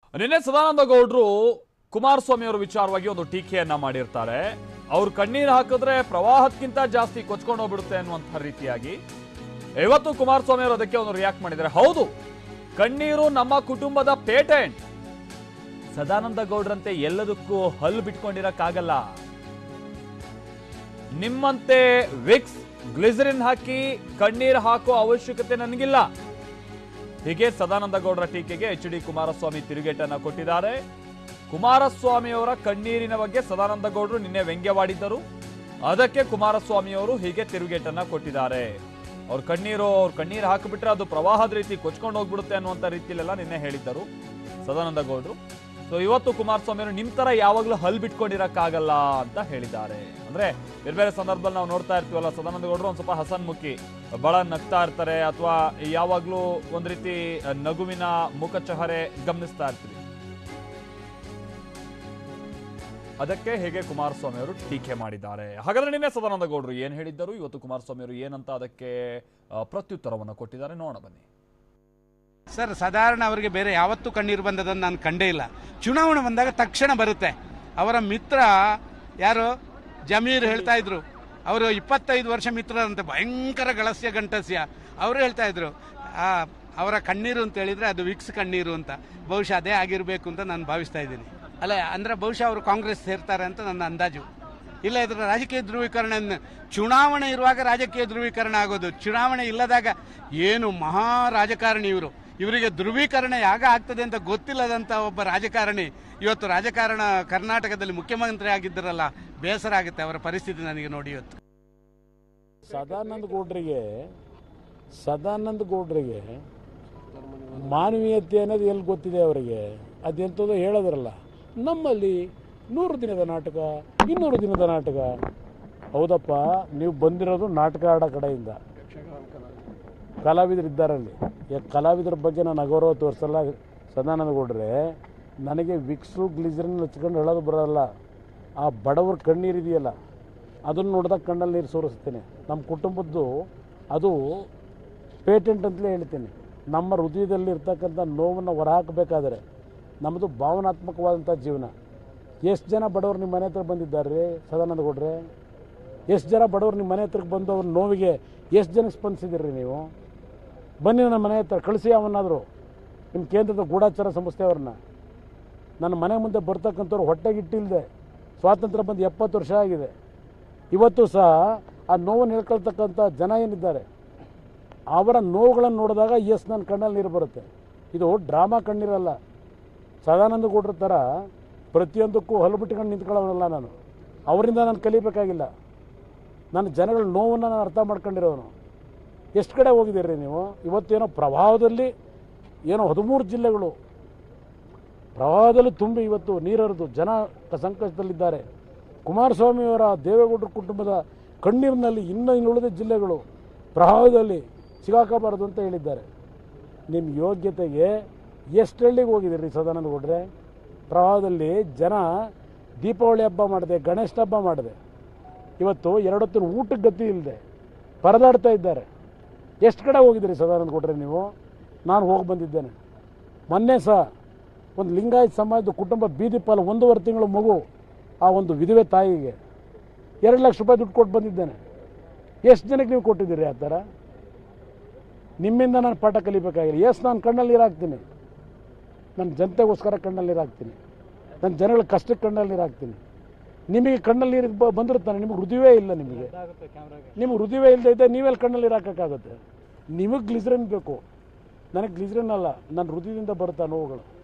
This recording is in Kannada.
ನಿನ್ನೆ ಸದಾನಂದ ಗೌಡ್ರು ಕುಮಾರಸ್ವಾಮಿ ಅವರ ವಿಚಾರವಾಗಿ ಒಂದು ಟೀಕೆಯನ್ನ ಮಾಡಿರ್ತಾರೆ ಅವ್ರು ಕಣ್ಣೀರು ಹಾಕಿದ್ರೆ ಪ್ರವಾಹಕ್ಕಿಂತ ಜಾಸ್ತಿ ಕೊಚ್ಕೊಂಡು ಹೋಗ್ಬಿಡುತ್ತೆ ಅನ್ನುವಂಥ ರೀತಿಯಾಗಿ ಇವತ್ತು ಕುಮಾರಸ್ವಾಮಿ ಅವರು ಅದಕ್ಕೆ ಒಂದು ರಿಯಾಕ್ಟ್ ಮಾಡಿದ್ದಾರೆ ಹೌದು ಕಣ್ಣೀರು ನಮ್ಮ ಕುಟುಂಬದ ಪೇಟೆಂಟ್ ಸದಾನಂದ ಗೌಡ್ರಂತೆ ಎಲ್ಲದಕ್ಕೂ ಹಲ್ಲು ಬಿಟ್ಕೊಂಡಿರಕ್ಕಾಗಲ್ಲ ನಿಮ್ಮಂತೆ ವಿಕ್ಸ್ ಗ್ಲಿಸರಿನ್ ಹಾಕಿ ಕಣ್ಣೀರು ಹಾಕೋ ಅವಶ್ಯಕತೆ ನನಗಿಲ್ಲ ಹೀಗೆ ಸದಾನಂದ ಗೌಡರ ಟೀಕೆಗೆ ಎಚ್ ಡಿ ಕುಮಾರಸ್ವಾಮಿ ತಿರುಗೇಟನ್ನ ಕೊಟ್ಟಿದ್ದಾರೆ ಕುಮಾರಸ್ವಾಮಿ ಅವರ ಕಣ್ಣೀರಿನ ಬಗ್ಗೆ ಸದಾನಂದ ಗೌಡರು ನಿನ್ನೆ ವ್ಯಂಗ್ಯವಾಡಿದ್ದರು ಅದಕ್ಕೆ ಕುಮಾರಸ್ವಾಮಿ ಅವರು ಹೀಗೆ ತಿರುಗೇಟನ್ನ ಕೊಟ್ಟಿದ್ದಾರೆ ಅವ್ರ ಕಣ್ಣೀರು ಅವ್ರ ಕಣ್ಣೀರು ಹಾಕಿಬಿಟ್ರೆ ಅದು ಪ್ರವಾಹದ ರೀತಿ ಕೊಚ್ಕೊಂಡು ಹೋಗ್ಬಿಡುತ್ತೆ ಅನ್ನುವಂಥ ರೀತಿಯಲ್ಲೆಲ್ಲ ನಿನ್ನೆ ಹೇಳಿದ್ದರು ಸದಾನಂದ ಗೌಡರು ಸೊ ಇವತ್ತು ಕುಮಾರಸ್ವಾಮಿ ಅವರು ನಿಮ್ ತರ ಯಾವಾಗಲೂ ಹಲ್ ಬಿಟ್ಕೊಂಡಿರಕ್ಕಾಗಲ್ಲ ಅಂತ ಹೇಳಿದ್ದಾರೆ ಅಂದ್ರೆ ಬೇರೆ ಬೇರೆ ಸಂದರ್ಭದಲ್ಲಿ ನಾವು ನೋಡ್ತಾ ಇರ್ತೀವಲ್ಲ ಸದಾನಂದ ಗೌಡರು ಒಂದ್ ಸ್ವಲ್ಪ ಹಸನ್ಮುಖಿ ಬಹಳ ನಗ್ತಾ ಇರ್ತಾರೆ ಅಥವಾ ಯಾವಾಗ್ಲೂ ಒಂದ್ ರೀತಿ ನಗುವಿನ ಮುಖಚಹರೆ ಗಮನಿಸ್ತಾ ಇರ್ತೀವಿ ಅದಕ್ಕೆ ಹೇಗೆ ಕುಮಾರಸ್ವಾಮಿ ಅವರು ಟೀಕೆ ಮಾಡಿದ್ದಾರೆ ಹಾಗಾದ್ರೆ ನಿನ್ನೆ ಸದಾನಂದ ಗೌಡರು ಏನ್ ಹೇಳಿದ್ದರು ಇವತ್ತು ಕುಮಾರಸ್ವಾಮಿ ಅವರು ಏನಂತ ಅದಕ್ಕೆ ಆ, ಪ್ರತ್ಯುತ್ತರವನ್ನು ಕೊಟ್ಟಿದ್ದಾರೆ ನೋಡೋಣ ಬನ್ನಿ ಸರ್ ಸಾಧಾರಣ ಅವರಿಗೆ ಬೇರೆ ಯಾವತ್ತೂ ಕಣ್ಣೀರು ಬಂದದನ್ನು ನಾನು ಕಂಡೇ ಇಲ್ಲ ಚುನಾವಣೆ ಬಂದಾಗ ತಕ್ಷಣ ಬರುತ್ತೆ ಅವರ ಮಿತ್ರ ಯಾರು ಜಮೀರ್ ಹೇಳ್ತಾ ಇದ್ರು ಅವರು ಇಪ್ಪತ್ತೈದು ವರ್ಷ ಮಿತ್ರರಂತೆ ಭಯಂಕರ ಗಳಸ್ಯ ಗಂಟಸ್ಯ ಅವರು ಹೇಳ್ತಾ ಇದ್ರು ಆ, ಅವರ ಕಣ್ಣೀರು ಅಂತ ಹೇಳಿದ್ರೆ ಅದು ವಿಕ್ಸ್ ಕಣ್ಣೀರು ಅಂತ ಬಹುಶಃ ಅದೇ ಆಗಿರಬೇಕು ಅಂತ ನಾನು ಭಾವಿಸ್ತಾ ಇದ್ದೀನಿ ಅಲ್ಲ ಅಂದ್ರೆ ಬಹುಶಃ ಅವರು ಕಾಂಗ್ರೆಸ್ ಸೇರ್ತಾರೆ ಅಂತ ನನ್ನ ಅಂದಾಜು ಇಲ್ಲ ಇದ್ರ ರಾಜಕೀಯ ಧ್ರುವೀಕರಣ ಚುನಾವಣೆ ಇರುವಾಗ ರಾಜಕೀಯ ಧ್ರುವೀಕರಣ ಆಗೋದು ಚುನಾವಣೆ ಇಲ್ಲದಾಗ ಏನು ಮಹಾ ರಾಜಕಾರಣಿ ಇವರು ಇವರಿಗೆ ಧ್ರುವೀಕರಣ ಯಾಗ ಆಗ್ತದೆ ಅಂತ ಗೊತ್ತಿಲ್ಲದಂತ ಒಬ್ಬ ರಾಜಕಾರಣಿ ಇವತ್ತು ರಾಜಕಾರಣ ಕರ್ನಾಟಕದಲ್ಲಿ ಮುಖ್ಯಮಂತ್ರಿ ಆಗಿದ್ದರಲ್ಲ ಬೇಸರ ಆಗುತ್ತೆ ಅವರ ಪರಿಸ್ಥಿತಿ ನನಗೆ ನೋಡಿ ಇವತ್ತು ಸದಾನಂದ ಗೌಡ್ರಿಗೆ ಸದಾನಂದ ಗೌಡ್ರಿಗೆ ಮಾನವೀಯತೆ ಅನ್ನೋದು ಎಲ್ಲಿ ಗೊತ್ತಿದೆ ಅವರಿಗೆ ಅದೆಂಥದ್ದು ಹೇಳೋದ್ರಲ್ಲ ನಮ್ಮಲ್ಲಿ ನೂರು ದಿನದ ನಾಟಕ ಇನ್ನೂರು ದಿನದ ನಾಟಕ ಹೌದಪ್ಪ ನೀವು ಬಂದಿರೋದು ನಾಟಕ ಆಡೋ ಕಡೆಯಿಂದ ಕಲಾವಿದರು ಇದ್ದಾರಲ್ಲಿ ಈಗ ಕಲಾವಿದರ ಬಗ್ಗೆ ನಾನು ಅಗೌರವ ತೋರಿಸಲ್ಲ ಸದಾನಂದ ಗೌಡ್ರೆ ನನಗೆ ವಿಕ್ಸು ಗ್ಲಿಸರಿನ್ ಹಚ್ಕೊಂಡು ಹೇಳೋದು ಬರೋಲ್ಲ ಆ ಬಡವ್ರ ಕಣ್ಣೀರಿದೆಯಲ್ಲ ಅದನ್ನು ನೋಡಿದಾಗ ಕಣ್ಣಲ್ಲಿ ನೀರು ಸೋರಿಸ್ತೇನೆ ನಮ್ಮ ಕುಟುಂಬದ್ದು ಅದು ಪೇಟೆಂಟ್ ಅಂತಲೇ ಹೇಳ್ತೀನಿ ನಮ್ಮ ಹೃದಯದಲ್ಲಿ ಇರ್ತಕ್ಕಂಥ ನೋವನ್ನು ಹೊರಹಾಕಬೇಕಾದ್ರೆ ನಮ್ಮದು ಭಾವನಾತ್ಮಕವಾದಂಥ ಜೀವನ ಎಷ್ಟು ಜನ ಬಡವರು ನಿಮ್ಮ ಮನೆ ಹತ್ರ ಬಂದಿದ್ದಾರೆ ರೀ ಸದಾನಂದ ಗೌಡ್ರೆ ಎಷ್ಟು ಜನ ಬಡವರು ನಿಮ್ಮ ಮನೆ ಹತ್ರಕ್ಕೆ ಬಂದು ಅವ್ರ ನೋವಿಗೆ ಎಷ್ಟು ಜನಕ್ಕೆ ಸ್ಪಂದಿಸಿದಿರಿ ನೀವು ಬನ್ನಿ ನನ್ನ ಮನೆ ಹತ್ರ ಕಳಿಸಿ ಅವನ್ನಾದರೂ ನಿಮ್ಮ ಕೇಂದ್ರದ ಗೂಢಾಚಾರ ಸಂಸ್ಥೆ ಅವ್ರನ್ನ ನನ್ನ ಮನೆ ಮುಂದೆ ಬರ್ತಕ್ಕಂಥವ್ರು ಹೊಟ್ಟೆಗಿಟ್ಟಿಲ್ಲದೆ ಸ್ವಾತಂತ್ರ್ಯ ಬಂದು ಎಪ್ಪತ್ತು ವರ್ಷ ಆಗಿದೆ ಇವತ್ತು ಸಹ ಆ ನೋವನ್ನು ಹೇಳ್ಕೊಳ್ತಕ್ಕಂಥ ಜನ ಏನಿದ್ದಾರೆ ಅವರ ನೋವುಗಳನ್ನು ನೋಡಿದಾಗ ಎಸ್ ನನ್ನ ಕಣ್ಣಲ್ಲಿ ನೀರು ಬರುತ್ತೆ ಇದು ಡ್ರಾಮಾ ಕಣ್ಣೀರಲ್ಲ ಸದಾನಂದ ಗೌಡ್ರ ಥರ ಪ್ರತಿಯೊಂದಕ್ಕೂ ಹಲ್ಲು ಬಿಟ್ಕೊಂಡು ನಿಂತ್ಕೊಳ್ಳೋನಲ್ಲ ನಾನು ಅವರಿಂದ ನಾನು ಕಲಿಬೇಕಾಗಿಲ್ಲ ನನ್ನ ಜನಗಳ ನೋವನ್ನು ನಾನು ಅರ್ಥ ಮಾಡ್ಕೊಂಡಿರೋನು ಎಷ್ಟು ಕಡೆ ಹೋಗಿದ್ದೀರಿ ನೀವು ಇವತ್ತೇನೋ ಪ್ರವಾಹದಲ್ಲಿ ಏನೋ ಹದಿಮೂರು ಜಿಲ್ಲೆಗಳು ಪ್ರವಾಹದಲ್ಲಿ ತುಂಬಿ ಇವತ್ತು ನೀರರಿದು ಜನ ಸಂಕಷ್ಟದಲ್ಲಿದ್ದಾರೆ ಕುಮಾರಸ್ವಾಮಿಯವರ ದೇವೇಗೌಡರ ಕುಟುಂಬದ ಕಣ್ಣೀರಿನಲ್ಲಿ ಇನ್ನೂ ಇನ್ನುಳಿದ ಜಿಲ್ಲೆಗಳು ಪ್ರವಾಹದಲ್ಲಿ ಸಿಗಾಕಬಾರದು ಅಂತ ಹೇಳಿದ್ದಾರೆ ನಿಮ್ಮ ಯೋಗ್ಯತೆಗೆ ಎಷ್ಟು ಹಳ್ಳಿಗೆ ಹೋಗಿದ್ದೀರಿ ಸದಾನಂದ ಗೌಡ್ರೆ ಪ್ರವಾಹದಲ್ಲಿ ಜನ ದೀಪಾವಳಿ ಹಬ್ಬ ಮಾಡಿದೆ ಗಣೇಶ ಹಬ್ಬ ಮಾಡಿದೆ ಇವತ್ತು ಎರಡೊತ್ತಿನ ಊಟಕ್ಕೆ ಗತಿ ಇಲ್ಲದೆ ಪರದಾಡ್ತಾ ಇದ್ದಾರೆ ಎಷ್ಟು ಕಡೆ ಹೋಗಿದ್ದೀರಿ ಸದಾನಂದ ಗೌಡ್ರೆ ನೀವು ನಾನು ಹೋಗಿ ಬಂದಿದ್ದೇನೆ ಮೊನ್ನೆ ಸಹ ಒಂದು ಲಿಂಗಾಯತ್ ಸಮಾಜದ ಕುಟುಂಬ ಬೀದಿ ಪಾಲು ಒಂದೂವರೆ ತಿಂಗಳು ಮಗು ಆ ಒಂದು ವಿಧವೆ ತಾಯಿಗೆ ಎರಡು ಲಕ್ಷ ರೂಪಾಯಿ ದುಡ್ಡು ಕೊಟ್ಟು ಬಂದಿದ್ದೇನೆ ಎಷ್ಟು ಜನಕ್ಕೆ ನೀವು ಕೊಟ್ಟಿದ್ದೀರಿ ಆ ಥರ ನಿಮ್ಮಿಂದ ನಾನು ಪಾಠ ಕಲಿಬೇಕಾಗಿಲ್ಲ ಎಸ್ ನಾನು ಕಣ್ಣಲ್ಲಿ ನೀರು ಹಾಕ್ತೀನಿ ನನ್ನ ಜನತೆಗೋಸ್ಕರ ಕಣ್ಣಲ್ಲಿ ನೀರು ಹಾಕ್ತೀನಿ ನನ್ನ ಜನಗಳ ಕಷ್ಟಕ್ಕೆ ಕಣ್ಣಲ್ಲಿ ನೀರು ಹಾಕ್ತೀನಿ ನಿಮಗೆ ಕಣ್ಣಲ್ಲಿ ನೀರು ಬ- ಬಂದಿರುತ್ತಾನೆ ನಿಮಗೆ ಹೃದಯವೇ ಇಲ್ಲ ನಿಮಗೆ ನಿಮ್ಗೆ ಹೃದಯವೇ ಇಲ್ಲದೆ ಇದ್ದರೆ ನೀವೆಲ್ಲಿ ಕಣ್ಣಲ್ಲಿ ನೀರು ಹಾಕೋಕ್ಕಾಗುತ್ತೆ ನಿಮಗೆ ಗ್ಲಿಸ್ರಿನ್ ಬೇಕು ನನಗೆ ಗ್ಲಿಸ್ರಿನ್ ಅಲ್ಲ ನನ್ನ ಹೃದಯದಿಂದ ಬರುತ್ತೆ ಆ ನೋವುಗಳು